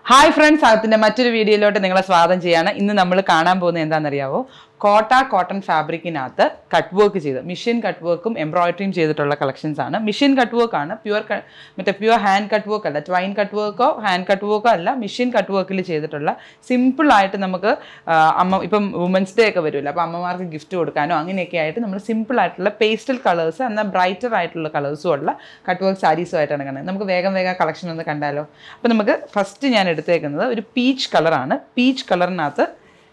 hi friends അകത്തിന്റെ മറ്റൊരു വീഡിയോയിലോട്ട് നിങ്ങളെ സ്വാഗതം ചെയ്യാണ് ഇന്ന് നമ്മൾ കാണാൻ പോകുന്നത് എന്താണെന്നറിയാവോ കോട്ട കോട്ടൺ ഫാബ്രിക്കിനകത്ത് കട്ട് വർക്ക് ചെയ്ത് മെഷീൻ കട്ട് വർക്കും എംബ്രോയിഡറിയും ചെയ്തിട്ടുള്ള കളക്ഷൻസ് ആണ് മെഷീൻ കട്ട് വർക്ക് ആണ് പ്യുവർ മറ്റേ പ്യുവർ ഹാൻഡ് കട്ട് വർക്ക് അല്ല ട്വൈൻ കട്ട് വർക്കോ ഹാൻഡ് കട്ട് വർക്കോ അല്ല മെഷീൻ കട്ട് വർക്കിൽ ചെയ്തിട്ടുള്ള സിമ്പിൾ ആയിട്ട് നമുക്ക് ആ, അമ്മ ഇപ്പം വുമൻസ് ഡേ ഒക്കെ വരുമല്ലോ അപ്പോൾ അമ്മമാർക്ക് ഗിഫ്റ്റ് കൊടുക്കാനോ അങ്ങനെയൊക്കെ ആയിട്ട് നമ്മൾ സിമ്പിൾ ആയിട്ടുള്ള പേസ്റ്റൽ കളേഴ്സ് എന്നാൽ ബ്രൈറ്റർ ആയിട്ടുള്ള കളേഴ്സും ഉള്ള കട്ട് വർക്ക് സാരീസും ആയിട്ടാണ് കാണുന്നത് നമുക്ക് വേഗം വേഗം കളക്ഷൻ ഒന്ന് കണ്ടാലോ അപ്പോൾ നമുക്ക് ഫസ്റ്റ് ഞാൻ എടുത്തേക്കുന്നത് ഒരു പീച്ച് കളറാണ് പീച്ച് കളറിനകത്ത്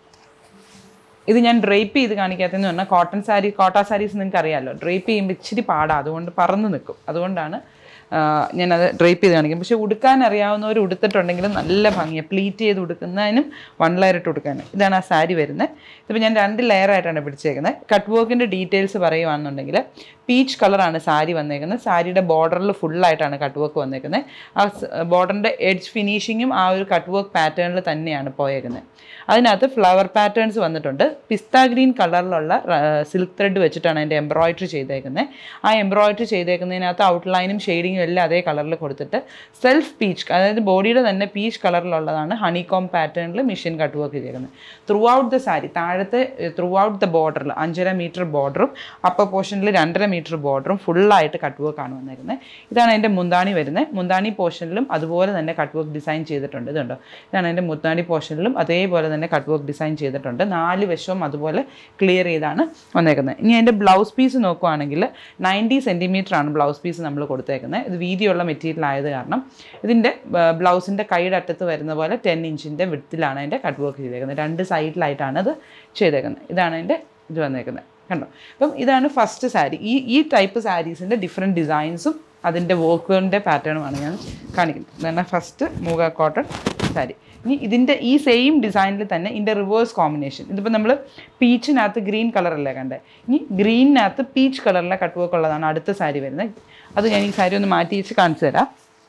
ഇത് ഞാൻ ഡ്രേപ്പ് ചെയ്ത് കാണിക്കാത്തതെന്ന് പറഞ്ഞാൽ കോട്ടൺ സാരി കോട്ട സാരീസ് നിങ്ങൾക്ക് അറിയാമല്ലോ ഡ്രേപ്പ് ചെയ്യുമ്പോൾ ഇച്ചിരി പാടാണ് അതുകൊണ്ട് പറന്ന് നിൽക്കും അതുകൊണ്ടാണ് ആ, ഞാനത് ഡ്രേപ്പ് ചെയ്ത് കാണിക്കും പക്ഷേ ഉടുക്കാൻ അറിയാവുന്നവർ ഉടുത്തിട്ടുണ്ടെങ്കിൽ നല്ല ഭംഗിയാണ് പ്ലീറ്റ് ചെയ്ത് ഉടുക്കുന്നതിനും വൺ ലെയർ ഇട്ട് ഉടുക്കാനും ഇതാണ് ആ സാരി വരുന്നത് ഇതിപ്പോൾ ഞാൻ രണ്ട് ലെയർ ആയിട്ടാണ് പിടിച്ചേക്കുന്നത് കട്ട് വർക്കിൻ്റെ ഡീറ്റെയിൽസ് പറയുകയാണെന്നുണ്ടെങ്കിൽ പീച്ച് കളറാണ് സാരി വന്നേക്കുന്നത് സാരിയുടെ ബോർഡറിൽ ഫുള്ളായിട്ടാണ് കട്ട് വർക്ക് വന്നേക്കുന്നത് ആ ബോർഡറിൻ്റെ എഡ്ജ് ഫിനിഷിങ്ങും ആ ഒരു കട്ട് വർക്ക് പാറ്റേണിൽ തന്നെയാണ് പോയേക്കുന്നത് അതിനകത്ത് ഫ്ലവർ പാറ്റേൺസ് വന്നിട്ടുണ്ട് പിസ്ത ഗ്രീൻ കളറിലുള്ള സിൽക്ക് ത്രെഡ് വെച്ചിട്ടാണ് അതിൻ്റെ എംബ്രോയിഡറി ചെയ്തേക്കുന്നത് ആ എംബ്രോയിഡറി ചെയ്തേക്കുന്നതിനകത്ത് ഔട്ട്ലൈനും ഷെയ്ഡിങ്ങും എല്ലാം അതേ കളറിൽ കൊടുത്തിട്ട് സെൽഫ് പീച്ച് അതായത് ബോഡിയുടെ തന്നെ പീച്ച് കളറിലുള്ളതാണ് ഹണികോം പാറ്റേണിൽ മെഷീൻ കട്ട് വർക്ക് ചെയ്തേക്കുന്നത് ത്രൂ ഔട്ട് ദ സാരി താഴത്തെ ത്രൂ ഔട്ട് ദ ബോർഡറിൽ അഞ്ചര മീറ്റർ ബോർഡറും അപ്പർ പോർഷനിൽ രണ്ടര മീറ്റർ ബോർഡറും ഫുള്ളായിട്ട് കട്ട് വർക്കാണ് വന്നേക്കുന്നത് ഇതാണ് അതിൻ്റെ മുന്താണി വരുന്നത് മുന്താണി പോർഷനിലും അതുപോലെ തന്നെ കട്ട് വർക്ക് ഡിസൈൻ ചെയ്തിട്ടുണ്ട് ഇതുണ്ടോ ഇതാണ് അതിൻ്റെ മുന്താണി പോർഷനിലും അതേപോലെ തന്നെ കട്ട് വർക്ക് ഡിസൈൻ ചെയ്തിട്ടുണ്ട് നാല് വശവും അതുപോലെ ക്ലിയർ ചെയ്താണ് വന്നേക്കുന്നത് ഇനി അതിൻ്റെ ബ്ലൗസ് പീസ് നോക്കുവാണെങ്കിൽ നയൻറ്റി സെൻറ്റിമീറ്റർ ആണ് ബ്ലൗസ് പീസ് നമ്മൾ കൊടുത്തേക്കുന്നത് ഇത് വീതിയുള്ള മെറ്റീരിയൽ ആയത് കാരണം ഇതിൻ്റെ ബ്ലൗസിൻ്റെ കൈയുടെ അറ്റത്ത് വരുന്ന പോലെ ടെൻ ഇഞ്ചിൻ്റെ വിടത്തിലാണ് അതിൻ്റെ കട്ട് വർക്ക് ചെയ്തേക്കുന്നത് രണ്ട് സൈഡിലായിട്ടാണ് അത് ചെയ്തേക്കുന്നത് ഇതാണ് അതിൻ്റെ ഇത് വന്നേക്കുന്നത് കണ്ടോ അപ്പം ഇതാണ് ഫസ്റ്റ് സാരി ഈ ഈ ടൈപ്പ് സാരീസിൻ്റെ ഡിഫറെൻറ്റ് ഡിസൈൻസും അതിൻ്റെ വർക്കുകളുടെ പാറ്റേണുമാണ് ഞാൻ കാണിക്കുന്നത് ഇതാണ് ഫസ്റ്റ് മൂഗ കോട്ടൺ സാരി ഇനി ഇതിൻ്റെ ഈ സെയിം ഡിസൈനിൽ തന്നെ ഇതിൻ്റെ റിവേഴ്സ് കോമ്പിനേഷൻ ഇതിപ്പോൾ നമ്മൾ പീച്ചിനകത്ത് ഗ്രീൻ കളറല്ലേ കണ്ടേ ഇനി ഗ്രീനിനകത്ത് പീച്ച് കളറിലെ കട്ട് വർക്ക് ഉള്ളതാണ് അടുത്ത സാരി വരുന്നത് അത് ഞാൻ ഈ സാരി ഒന്ന് മാറ്റി വെച്ച് കാണിച്ചു തരാം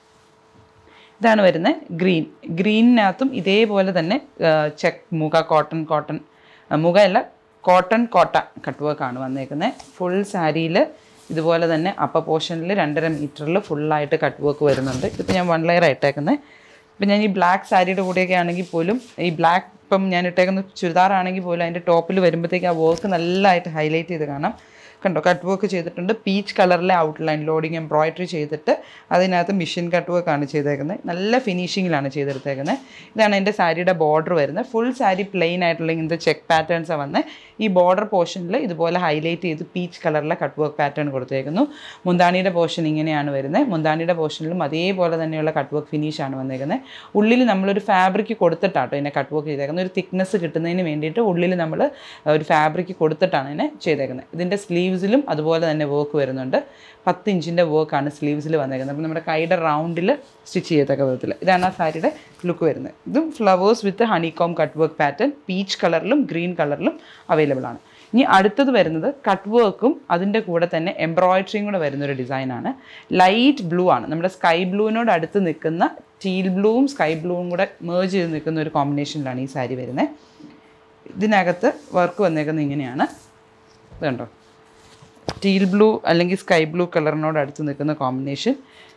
ഇതാണ് വരുന്നത് ഗ്രീൻ ഗ്രീനിനകത്തും ഇതേപോലെ തന്നെ ചെക്ക് മുഖ കോട്ടൺ കോട്ടൺ മുഖയല്ല കോട്ടൺ കോട്ട കട്ട് വർക്കാണ് വന്നേക്കുന്നത് ഫുൾ സാരിയിൽ ഇതുപോലെ തന്നെ അപ്പർ പോർഷനിൽ രണ്ടര മീറ്ററിൽ ഫുള്ളായിട്ട് കട്ട് വർക്ക് വരുന്നുണ്ട് ഇതിപ്പോൾ ഞാൻ വൺ ലെയർ ആയിട്ടേക്കുന്നത് ഇപ്പം ഞാൻ ഈ ബ്ലാക്ക് സാരിയുടെ കൂടെയൊക്കെ ആണെങ്കിൽ പോലും ഈ ബ്ലാക്ക് ഇപ്പം ഞാൻ ഇട്ടേക്കുന്ന ചുരിദാറാണെങ്കിൽ പോലും അതിൻ്റെ ടോപ്പിൽ വരുമ്പോഴത്തേക്ക് ആ വർക്ക് നല്ലതായിട്ട് ഹൈലൈറ്റ് ചെയ്ത് കാണാം കണ്ടോ കട്ട് വർക്ക് ചെയ്തിട്ടുണ്ട് പീച്ച് കളറിലെ ഔട്ട്ലൈൻ ലോഡിങ് എംബ്രോയിഡറി ചെയ്തിട്ട് അതിനകത്ത് മിഷൻ കട്ട് വർക്കാണ് ചെയ്തേക്കുന്നത് നല്ല ഫിനിഷിങ്ങിലാണ് ചെയ്തെടുത്തേക്കുന്നത് ഇതാണ് എൻ്റെ സാരിയുടെ ബോർഡർ വരുന്നത് ഫുൾ സാരി പ്ലെയിൻ ആയിട്ടുള്ള ഇങ്ങനത്തെ ചെക്ക് പാറ്റേൺസാണ് വന്നത് ഈ ബോർഡർ പോർഷനിൽ ഇതുപോലെ ഹൈലൈറ്റ് ചെയ്ത് പീച്ച് കളറിലെ കട്ട് വർക്ക് പാറ്റേൺ കൊടുത്തേക്കുന്നു മുന്താണിയുടെ പോർഷൻ ഇങ്ങനെയാണ് വരുന്നത് മുന്താണിയുടെ പോർഷനിലും അതേപോലെ തന്നെയുള്ള കട്ട് വർക്ക് ഫിനിഷാണ് വന്നേക്കുന്നത് ഉള്ളിൽ നമ്മളൊരു ഫാബ്രിക് കൊടുത്തിട്ടാട്ടോ ഇതിനെ കട്ട് വർക്ക് ചെയ്തേക്കുന്നത് ഒരു തിക്നെസ് കിട്ടുന്നതിന് വേണ്ടിയിട്ട് ഉള്ളിൽ നമ്മൾ ഒരു ഫാബ്രിക് കൊടുത്തിട്ടാണ് ഇതിനെ ചെയ്തേക്കുന്നത് ഇതിൻ്റെ സ്ലീവ്സിലും അതുപോലെ തന്നെ വർക്ക് വരുന്നുണ്ട് പത്ത് ഇഞ്ചിൻ്റെ വർക്കാണ് സ്ലീവ്സിൽ വന്നേക്കുന്നത് അപ്പോൾ നമ്മുടെ കൈയുടെ റൗണ്ടിൽ സ്റ്റിച്ച് ചെയ്യത്തക്ക വിധത്തിൽ ഇതാണ് ആ സാരിയുടെ ലുക്ക് വരുന്നത് ഇതും flowers with honeycomb cut work pattern peach കളറിലും ഗ്രീൻ കളറിലും അവൈലബിൾ ആണ് ഇനി അടുത്തത് വരുന്നത് കട്ട് വർക്കും അതിൻ്റെ കൂടെ തന്നെ എംബ്രോയിഡറിയും കൂടെ വരുന്നൊരു ഡിസൈനാണ് ലൈറ്റ് ബ്ലൂ ആണ് നമ്മുടെ സ്കൈ ബ്ലൂവിനോട് അടുത്ത് നിൽക്കുന്ന ടീൽ ബ്ലൂവും സ്കൈ ബ്ലൂവും കൂടെ മേർജ് ചെയ്ത് നിൽക്കുന്ന ഒരു കോമ്പിനേഷനിലാണ് ഈ സാരി വരുന്നത് ഇതിനകത്ത് വർക്ക് വന്നേക്കുന്നത് ഇങ്ങനെയാണ് ഇത് കണ്ടോ ടീൽ ബ്ലൂ അല്ലെങ്കിൽ സ്കൈ ബ്ലൂ കളറിനോട് അടുത്ത് നിൽക്കുന്ന കോമ്പിനേഷൻ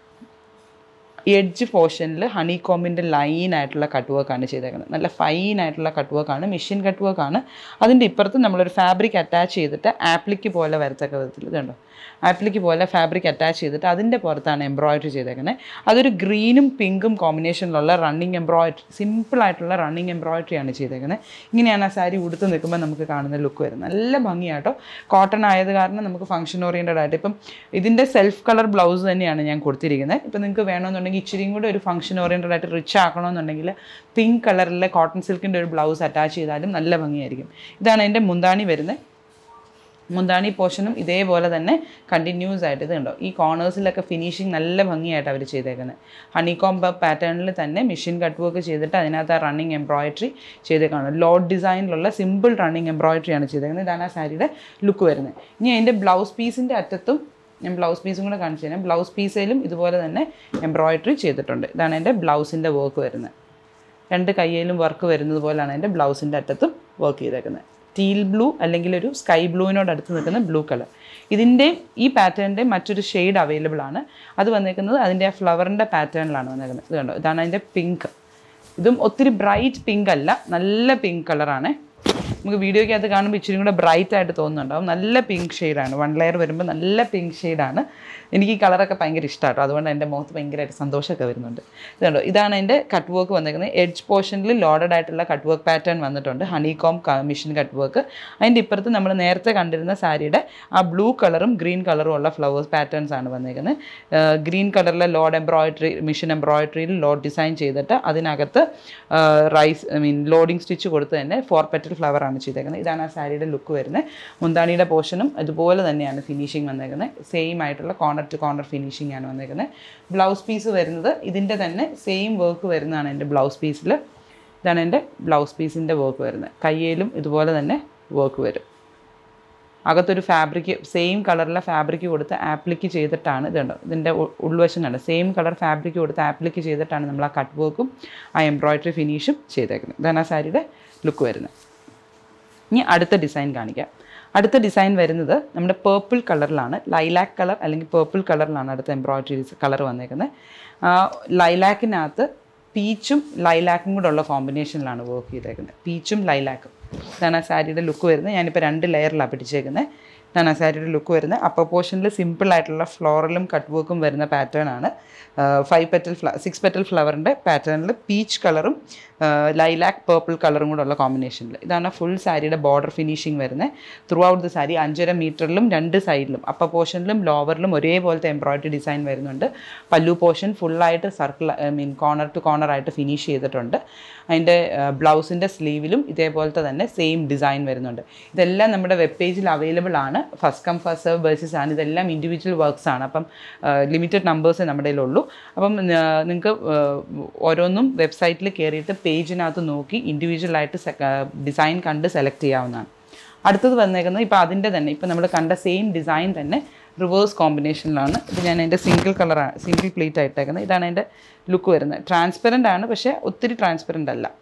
എഡ്ജ് പോർഷനിൽ ഹണി കോമിൻ്റെ ലൈൻ ആയിട്ടുള്ള കട്ട് വർക്കാണ് ചെയ്തേക്കുന്നത് നല്ല ഫൈൻ ആയിട്ടുള്ള കട്ട് വർക്കാണ് മെഷീൻ കട്ട് വർക്കാണ് അതിൻ്റെ ഇപ്പുറത്ത് നമ്മളൊരു ഫാബ്രിക് അറ്റാച്ച് ചെയ്തിട്ട് ആപ്ലിക്ക് പോലെ വരത്തക്ക വിധത്തിൽ ഇതുണ്ടോ ആപ്ലിക്ക് പോലെ ഫാബ്രിക് അറ്റാച്ച് ചെയ്തിട്ട് അതിൻ്റെ പുറത്താണ് എംബ്രോയിഡറി ചെയ്തേക്കുന്നത് അതൊരു ഗ്രീനും പിങ്കും കോമ്പിനേഷനിലുള്ള റണ്ണിങ് എംബ്രോയിഡറി സിമ്പിളായിട്ടുള്ള റണ്ണിങ് എംബ്രോയിഡറിയാണ് ചെയ്തേക്കുന്നത് ഇങ്ങനെയാണ് ആ സാരി ഉടുത്ത് നിൽക്കുമ്പോൾ നമുക്ക് കാണുന്ന ലുക്ക് വരുന്നത് നല്ല ഭംഗിയാട്ടോ കോട്ടൺ ആയത് കാരണം നമുക്ക് ഫംഗ്ഷൻ ഓറിയൻറ്റഡ് ആയിട്ട് ഇപ്പം ഇതിൻ്റെ സെൽഫ് കളർ ബ്ലൗസ് തന്നെയാണ് ഞാൻ കൊടുത്തിരിക്കുന്നത് ഇപ്പം നിങ്ങൾക്ക് വേണമെന്നുണ്ടെങ്കിൽ ഇച്ചിരിയും കൂടെ ഒരു ഫംഗ്ഷൻ ഓറിയൻറ്റഡ് ആയിട്ട് റിച്ച് ആക്കണമെന്നുണ്ടെങ്കിൽ പിങ്ക് കളറിലെ കോട്ടൺ സിൽക്കിൻ്റെ ഒരു ബ്ലൗസ് അറ്റാച്ച് ചെയ്താലും നല്ല ഭംഗിയായിരിക്കും ഇതാണ് എൻ്റെ മുന്താണി വരുന്നത് മുന്താണി പോർഷനും ഇതേപോലെ തന്നെ കണ്ടിന്യൂസ് ആയിട്ട് ഇത് കണ്ടോ ഈ കോർണേഴ്സിലൊക്കെ ഫിനിഷിങ് നല്ല ഭംഗിയായിട്ട് അവർ ചെയ്തേക്കുന്നത് ഹണികോംബ പാറ്റേണിൽ തന്നെ മെഷീൻ കട്ട് വർക്ക് ചെയ്തിട്ട് അതിനകത്ത് ആ റണ്ണിങ് എംബ്രോയിഡറി ചെയ്തേക്കാണ് ലോഡ് ഡിസൈനിലുള്ള സിമ്പിൾ റണ്ണിങ് എംബ്രോയിഡറിയാണ് ചെയ്തേക്കുന്നത് ഇതാണ് ആ സാരിയുടെ ലുക്ക് വരുന്നത് ഇനി അതിൻ്റെ ബ്ലൗസ് പീസിൻ്റെ അറ്റത്തും ഞാൻ ബ്ലൗസ് പീസും കൂടെ കാണിച്ചു തരാം ബ്ലൗസ് പീസിലും ഇതുപോലെ തന്നെ എംബ്രോയിഡറി ചെയ്തിട്ടുണ്ട് ഇതാണ് എൻ്റെ ബ്ലൗസിൻ്റെ വർക്ക് വരുന്നത് രണ്ട് കയ്യിലും വർക്ക് വരുന്നത് പോലെയാണ് എൻ്റെ ബ്ലൗസിൻ്റെ അറ്റത്തും വർക്ക് ചെയ്തേക്കുന്നത് ടീൽ ബ്ലൂ അല്ലെങ്കിൽ ഒരു സ്കൈ ബ്ലൂവിനോട് അടുത്ത് നിൽക്കുന്ന ബ്ലൂ കളർ ഇതിൻ്റെ ഈ പാറ്റേണിൻ്റെ മറ്റൊരു ഷെയ്ഡ് അവൈലബിൾ ആണ് അത് വന്നേക്കുന്നത് അതിൻ്റെ ആ ഫ്ലവറിൻ്റെ പാറ്റേണിലാണ് വന്നേക്കുന്നത് ഇത് കണ്ടോ ഇതാണ് അതിൻ്റെ പിങ്ക് ഇതും ഒത്തിരി ബ്രൈറ്റ് പിങ്ക് അല്ല നല്ല പിങ്ക് കളറാണ് നമുക്ക് വീഡിയോയ്ക്കകത്ത് കാണുമ്പോൾ ഇച്ചിരി കൂടെ ബ്രൈറ്റ് ആയിട്ട് തോന്നുന്നുണ്ടാവും നല്ല പിങ്ക് ഷെയ്ഡാണ് വൺ ലെയർ വരുമ്പോൾ നല്ല പിങ്ക് ഷെയ്ഡാണ് എനിക്ക് ഈ കളറൊക്കെ ഭയങ്കര ഇഷ്ടമാട്ടോ അതുകൊണ്ട് എൻ്റെ മുഖത്ത് ഭയങ്കരമായിട്ട് സന്തോഷമൊക്കെ വരുന്നുണ്ട് ഇതുണ്ടോ ഇതാണ് എൻ്റെ കട്ട് വർക്ക് വന്നിരിക്കുന്നത് എഡ്ജ് പോർഷനിൽ ലോഡഡ് ആയിട്ടുള്ള കട്ട് വർക്ക് പാറ്റേൺ വന്നിട്ടുണ്ട് honeycomb machine cut work അതിൻ്റെ ഇപ്പുറത്ത് നമ്മൾ നേരത്തെ കണ്ടിരുന്ന സാരിയുടെ ആ ബ്ലൂ കളറും ഗ്രീൻ കളറും ഉള്ള ഫ്ലവേഴ്സ് പാറ്റേൺസ് ആണ് വന്നിരിക്കുന്നത് ഗ്രീൻ കളറിലെ ലോഡ് എംബ്രോയിഡറി മിഷൻ എംബ്രോയിഡറിയിൽ ലോഡ് ഡിസൈൻ ചെയ്തിട്ട് അതിനകത്ത് raised I mean loading stitch കൊടുത്ത് തന്നെ ഫോർ പെറ്റൽ ഫ്ലവർ ആണ് ചെയ്തേക്കുന്നത് ഇതാണ് ആ സാരിയുടെ ലുക്ക് വരുന്നത് മുന്താണിയുടെ പോർഷനും അതുപോലെ തന്നെയാണ് ഫിനിഷിങ് വന്നേക്കുന്നത് സെയിം ആയിട്ടുള്ള കോർണർ ടു കോർണർ ഫിനിഷിംഗ് ആണ് വന്നേക്കുന്നത് ബ്ലൗസ് പീസ് വരുന്നത് ഇതിൻ്റെ തന്നെ സെയിം വർക്ക് വരുന്നതാണ് എൻ്റെ ബ്ലൗസ് പീസിൽ ഇതാണ് എൻ്റെ ബ്ലൗസ് പീസിൻ്റെ വർക്ക് വരുന്നത് കയ്യിലും ഇതുപോലെ തന്നെ വർക്ക് വരും അകത്തൊരു ഫാബ്രിക് സെയിം കളറിലെ ഫാബ്രിക് കൊടുത്ത് ആപ്ലിക്ക് ചെയ്തിട്ടാണ് ഇതുണ്ട് ഇതിൻ്റെ ഉൾവശനാണ് സെയിം കളർ ഫാബ്രിക് കൊടുത്ത് ആപ്ലിക്ക് ചെയ്തിട്ടാണ് നമ്മൾ ആ കട്ട് വർക്കും ആ എംബ്രോയ്ഡറി ഫിനിഷും ചെയ്തേക്കുന്നത് ഇതാണ് ആ സാരിയുടെ ലുക്ക് വരുന്നത് ഇനി അടുത്ത ഡിസൈൻ കാണിക്കാം അടുത്ത ഡിസൈൻ വരുന്നത് നമ്മുടെ പേർപ്പിൾ കളറിലാണ് ലൈലാക്ക് കളർ അല്ലെങ്കിൽ പേർപ്പിൾ കളറിലാണ് അടുത്ത എംബ്രോയ്ഡറി കളർ വന്നേക്കുന്നത് ലൈലാക്കിനകത്ത് പീച്ചും ലൈലാക്കും കൂടെ ഉള്ള കോമ്പിനേഷനിലാണ് വർക്ക് ചെയ്തേക്കുന്നത് പീച്ചും ലൈലാക്കും ഇതാണ് ആ സാരിയുടെ ലുക്ക് വരുന്നത് ഞാനിപ്പോൾ രണ്ട് ലെയറിലാണ് പിടിച്ചേക്കുന്നത് ഇതാണ് ആ സാരിയുടെ ലുക്ക് വരുന്നത് അപ്പർ പോർഷനിൽ സിമ്പിൾ ആയിട്ടുള്ള ഫ്ലോറലും കട്ട് വർക്കും വരുന്ന പാറ്റേൺ ആണ് ഫൈവ് പെറ്റൽ ഫ്ല സിക്സ് പെറ്റൽ ഫ്ലവറിൻ്റെ പാറ്റേണിൽ പീച്ച് കളറും ലൈലാക്ക് പേർപ്പിൾ കളറും കൂടെ ഉള്ള കോമ്പിനേഷനിൽ ഇതാണ് ഫുൾ സാരിയുടെ ബോർഡർ ഫിനിഷിങ് വരുന്നത് ത്രൂ ഔട്ട് ദ സാരി അഞ്ചര മീറ്ററിലും രണ്ട് സൈഡിലും അപ്പർ പോർഷനിലും ലോവറിലും ഒരേപോലത്തെ എംബ്രോയിഡറി ഡിസൈൻ വരുന്നുണ്ട് പല്ലു പോർഷൻ ഫുള്ളായിട്ട് circle I mean corner to corner ആയിട്ട് ഫിനിഷ് ചെയ്തിട്ടുണ്ട് അതിൻ്റെ ബ്ലൗസിൻ്റെ സ്ലീവിലും ഇതേപോലത്തെ തന്നെ സെയിം ഡിസൈൻ വരുന്നുണ്ട് ഇതെല്ലാം നമ്മുടെ വെബ് പേജിൽ അവൈലബിൾ ആണ് first come first serve basis ആണ് ഇതെല്ലാം ഇൻഡിവിജ്വൽ വർക്ക്സ് ആണ് അപ്പം ലിമിറ്റഡ് നമ്പേഴ്സേ നമ്മുടെ കയ്യിലുള്ളൂ അപ്പം നിങ്ങൾക്ക് ഓരോന്നും വെബ്സൈറ്റിൽ കയറിയിട്ട് പേജിനകത്ത് നോക്കി ഇൻഡിവിജ്വൽ ആയിട്ട് ഡിസൈൻ കണ്ട് സെലക്ട് ചെയ്യാവുന്നതാണ് അടുത്തത് വന്നേക്കുന്നത് ഇപ്പോൾ അതിൻ്റെ തന്നെ ഇപ്പോൾ നമ്മൾ കണ്ട സെയിം ഡിസൈൻ തന്നെ റിവേഴ്സ് കോമ്പിനേഷനിലാണ് ഇത് ഞാൻ അതിൻ്റെ സിംഗിൾ കളറാണ് സിംഗിൾ പ്ലേറ്റ് ആയിട്ടേക്കുന്നത് ഇതാണ് അതിൻ്റെ ലുക്ക് വരുന്നത് ട്രാൻസ്പെറൻ്റ് ആണ് പക്ഷേ ഒത്തിരി ട്രാൻസ്പെറൻ്റ് അല്ല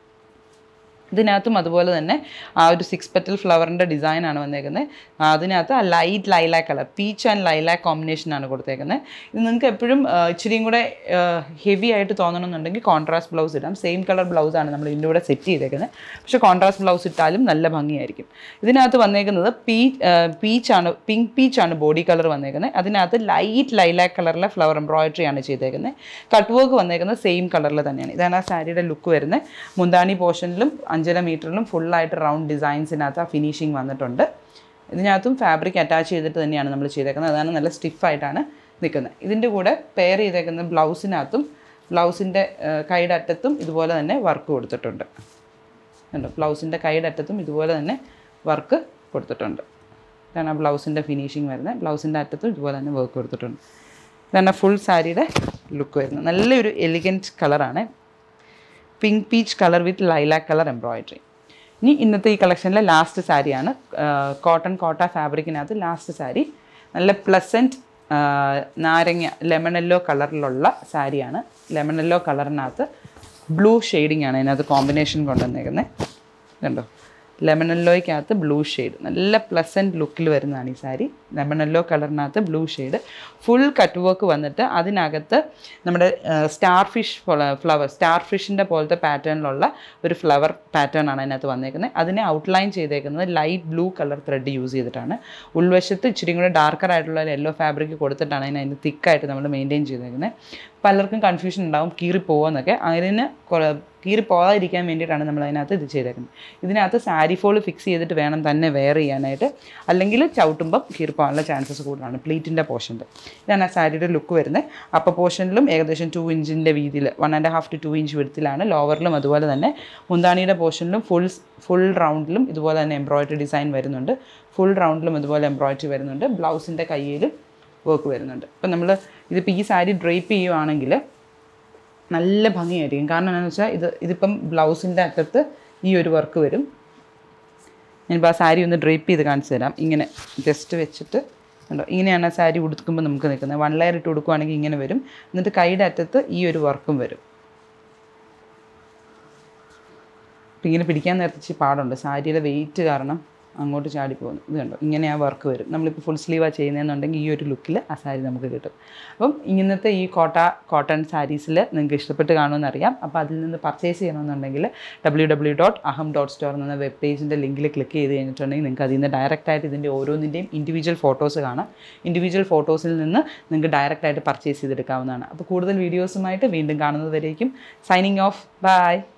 ഇതിനകത്തും അതുപോലെ തന്നെ ആ ഒരു സിക്സ് പെറ്റൽ ഫ്ലവറിൻ്റെ ഡിസൈനാണ് വന്നേക്കുന്നത് അതിനകത്ത് ആ light lilac colour peach and lilac കോമ്പിനേഷനാണ് കൊടുത്തേക്കുന്നത് ഇത് നിങ്ങൾക്ക് എപ്പോഴും ആ, ഇച്ചിരിയും കൂടെ ഹെവി ആയിട്ട് തോന്നണമെന്നുണ്ടെങ്കിൽ കോൺട്രാസ്റ്റ് ബ്ലൗസ് ഇടാം സെയിം കളർ ബ്ലൗസാണ് നമ്മൾ ഇതിൻ്റെ കൂടെ സെറ്റ് ചെയ്തേക്കുന്നത് പക്ഷേ കോൺട്രാസ്റ്റ് ബ്ലൗസ് ഇട്ടാലും നല്ല ഭംഗിയായിരിക്കും ഇതിനകത്ത് വന്നേക്കുന്നത് പീ പീച്ചാണ് പിങ്ക് പീച്ചാണ് ബോഡി കളർ വന്നേക്കുന്നത് അതിനകത്ത് ലൈറ്റ് ലൈലാക്ക് കളറിലെ ഫ്ലവർ എംബ്രോയിഡറി ആണ് ചെയ്തേക്കുന്നത് കട്ട് വർക്ക് വന്നേക്കുന്നത് സെയിം കളറിൽ തന്നെയാണ് ഇതാണ് ആ സാരിയുടെ ലുക്ക് വരുന്നത് മുന്താണി പോർഷനിലും അഞ്ചര മീറ്ററിലും ഫുള്ളായിട്ട് റൗണ്ട് ഡിസൈൻസിനകത്ത് ആ ഫിനിഷിങ് വന്നിട്ടുണ്ട് ഇതിനകത്തും ഫാബ്രിക് അറ്റാച്ച് ചെയ്തിട്ട് തന്നെയാണ് നമ്മൾ ചെയ്തേക്കുന്നത് അതാണ് നല്ല സ്റ്റിഫായിട്ടാണ് നിൽക്കുന്നത് ഇതിൻ്റെ കൂടെ പെയർ ചെയ്തേക്കുന്ന ബ്ലൗസിനകത്തും ബ്ലൗസിൻ്റെ കൈയുടെ അറ്റത്തും ഇതുപോലെ തന്നെ വർക്ക് കൊടുത്തിട്ടുണ്ട് കണ്ടോ ബ്ലൗസിൻ്റെ കൈയുടെ അറ്റത്തും ഇതുപോലെ തന്നെ വർക്ക് കൊടുത്തിട്ടുണ്ട് ഇതാണ് ആ ബ്ലൗസിൻ്റെ ഫിനിഷിങ് വരുന്നത് ബ്ലൗസിൻ്റെ അറ്റത്തും ഇതുപോലെ തന്നെ വർക്ക് കൊടുത്തിട്ടുണ്ട് ഇതാണ് ഫുൾ സാരിയുടെ ലുക്ക് വരുന്നത് നല്ലൊരു എലിഗൻറ്റ് കളറാണ് pink peach colour with lilac colour embroidery ഇനി ഇന്നത്തെ ഈ കളക്ഷനിലെ ലാസ്റ്റ് സാരിയാണ് കോട്ടൺ കോട്ട ഫാബ്രിക്കിനകത്ത് ലാസ്റ്റ് സാരി നല്ല പ്ലസൻറ്റ് നാരങ്ങ ലെമൺ യെല്ലോ കളറിലുള്ള സാരിയാണ് ലെമൺ യെല്ലോ കളറിനകത്ത് ബ്ലൂ ഷെയ്ഡിങ് ആണ് ഇതിനകത്ത് കോമ്പിനേഷൻ കൊണ്ടുവന്നേക്കുന്നത് കണ്ടോ ലെമൺ യെല്ലോയ്ക്കകത്ത് ബ്ലൂ ഷെയ്ഡ് നല്ല പ്ലസൻറ്റ് ലുക്കിൽ വരുന്നതാണ് ഈ സാരി ലെമൺ യെല്ലോ കളറിനകത്ത് blue shade full cut work വന്നിട്ട് അതിനകത്ത് നമ്മുടെ സ്റ്റാർ ഫിഷ് ഫ്ലവർ സ്റ്റാർ ഫിഷിൻ്റെ പോലത്തെ പാറ്റേണിലുള്ള ഒരു ഫ്ലവർ പാറ്റേൺ ആണ് അതിനകത്ത് വന്നേക്കുന്നത് അതിനെ ഔട്ട്ലൈൻ ചെയ്തേക്കുന്നത് light blue colour thread use ചെയ്തിട്ടാണ് ഉൾവശത്ത് ഇച്ചിരി കൂടെ ഡാർക്കർ ആയിട്ടുള്ള യെല്ലോ ഫാബ്രിക് കൊടുത്തിട്ടാണ് അതിന് അതിന് തിക്കായിട്ട് നമ്മൾ മെയിൻറ്റെയിൻ ചെയ്തേക്കുന്നത് പലർക്കും കൺഫ്യൂഷൻ ഉണ്ടാവും കീറി പോകുമെന്നൊക്കെ അതിന് കുറ- കീറി പോകാതിരിക്കാൻ വേണ്ടിയിട്ടാണ് നമ്മൾ അതിനകത്ത് ഇത് ചെയ്തേക്കുന്നത് ഇതിനകത്ത് സാരി ഫോൾ ഫിക്സ് ചെയ്തിട്ട് വേണം തന്നെ വെയർ ചെയ്യാനായിട്ട് അല്ലെങ്കിൽ ചവിട്ടുമ്പം കീറി പോകാനുള്ള ചാൻസസ് കൂടുതലാണ് പ്ലീറ്റിൻ്റെ പോർഷൻ്റെ ഇതാണ് ആ സാരിയുടെ ലുക്ക് വരുന്നത് അപ്പർ പോർഷനിലും ഏകദേശം ടു ഇഞ്ചിൻ്റെ വീതിയിൽ one and half to two inch വിടത്തിലാണ് ലോവറിലും അതുപോലെ തന്നെ മുന്താണിയുടെ പോർഷനിലും ഫുൾ ഫുൾ റൗണ്ടിലും ഇതുപോലെ തന്നെ എംബ്രോയിഡറി ഡിസൈൻ വരുന്നുണ്ട് ഫുൾ റൗണ്ടിലും ഇതുപോലെ എംബ്രോയിഡറി വരുന്നുണ്ട് ബ്ലൗസിൻ്റെ കയ്യിലും വർക്ക് വരുന്നുണ്ട് അപ്പം നമ്മൾ ഇതിപ്പോൾ ഈ സാരി ഡ്രേപ്പ് ചെയ്യുവാണെങ്കിൽ നല്ല ഭംഗിയായിരിക്കും കാരണം എന്താണെന്ന് വെച്ചാൽ ഇത് ഇതിപ്പം ബ്ലൗസിൻ്റെ അറ്റത്ത് ഈ ഒരു വർക്ക് വരും ഞാനിപ്പോൾ ആ സാരി ഒന്ന് ഡ്രേപ്പ് ചെയ്ത് കാണിച്ചു തരാം ഇങ്ങനെ ജസ്റ്റ് വെച്ചിട്ട് ഉണ്ടോ ഇങ്ങനെയാണ് ആ സാരി ഉടുക്കുമ്പോൾ നമുക്ക് നിൽക്കുന്നത് വൺ ലെയർ ഇട്ട് ഉടുക്കുവാണെങ്കിൽ ഇങ്ങനെ വരും എന്നിട്ട് കൈയുടെ അറ്റത്ത് ഈ ഒരു വർക്കും വരും അപ്പം ഇങ്ങനെ പിടിക്കാൻ നേരത്തെ ഇച്ചിരി പാടുണ്ട് സാരിയുടെ വെയിറ്റ് കാരണം അങ്ങോട്ട് ചാടി പോകുന്നു ഇത് കണ്ടോ ഇങ്ങനെ ആ വർക്ക് വരും നമ്മളിപ്പോൾ ഫുൾ സ്ലീവാണ് ചെയ്യുന്നതെന്നുണ്ടെങ്കിൽ ഈ ഒരു ലുക്കിൽ ആ സാരി നമുക്ക് കിട്ടും അപ്പം ഇങ്ങനത്തെ ഈ കോട്ട കോട്ടൺ സാരീസിൽ നിങ്ങൾക്ക് ഇഷ്ടപ്പെട്ട് കാണുമെന്ന് അറിയാം അപ്പോൾ അതിൽ നിന്ന് പർച്ചേസ് ചെയ്യണമെന്നുണ്ടെങ്കിൽ W W dot Aham dot store എന്ന വെബ് പേജിൻ്റെ ലിങ്കിൽ ക്ലിക്ക് ചെയ്ത് കഴിഞ്ഞിട്ടുണ്ടെങ്കിൽ നിങ്ങൾക്ക് അതിൽ നിന്ന് ഡയറക്റ്റ് ആയിട്ട് ഇതിൻ്റെ ഓരോന്നിൻ്റെയും ഇൻഡിവിജ്വൽ ഫോട്ടോസ് കാണാം ഇൻഡിവിജ്വൽ ഫോട്ടോസിൽ നിന്ന് നിങ്ങൾക്ക് ഡയറക്റ്റ് ആയിട്ട് പർച്ചേസ് ചെയ്തെടുക്കാവുന്നതാണ് അപ്പോൾ കൂടുതൽ വീഡിയോസുമായിട്ട് വീണ്ടും കാണുന്നതുവരേക്കും സൈനിങ് ഓഫ് ബൈ